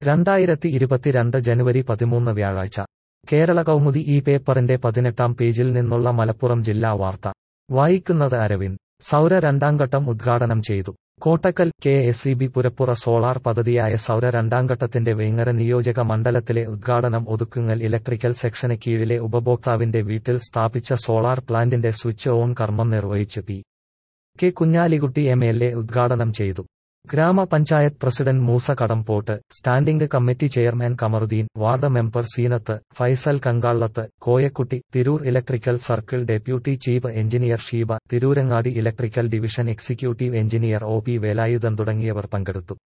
രണ്ടായിരത്തി ഇരുപത്തിരണ്ട് ജനുവരി പതിമൂന്ന് വ്യാഴാഴ്ച കേരള കൗമുദി ഈ പേപ്പറിന്റെ പതിനെട്ടാം പേജിൽ നിന്നുള്ള മലപ്പുറം ജില്ലാ വാർത്ത വായിക്കുന്നത് അരവിന്ദ് സൗര രണ്ടാംഘട്ടം ഉദ്ഘാടനം ചെയ്തു Kottakkal K S E B പുരപ്പുറ സോളാർ പദ്ധതിയായ സൗര രണ്ടാംഘട്ടത്തിന്റെ വേങ്ങര നിയോജക മണ്ഡലത്തിലെ ഉദ്ഘാടനം ഒതുക്കുങ്ങൽ ഇലക്ട്രിക്കൽ സെക്ഷന് കീഴിലെ ഉപഭോക്താവിന്റെ വീട്ടിൽ സ്ഥാപിച്ച സോളാർ പ്ലാന്റിന്റെ സ്വിച്ച് ഓൺ കർമ്മം നിർവഹിച്ചു P K Kunhalikutty M L A ഉദ്ഘാടനം ചെയ്തു ഗ്രാമപഞ്ചായത്ത് president Moosa Kadampot standing committee chairman Kamaruddin ward member Seenath Faisal Kankalath Koyakutty Tirur electrical circle deputy chief engineer Sheeba Tirurangadi electrical division executive engineer O P Velayudhan തുടങ്ങിയവർ പങ്കെടുത്തു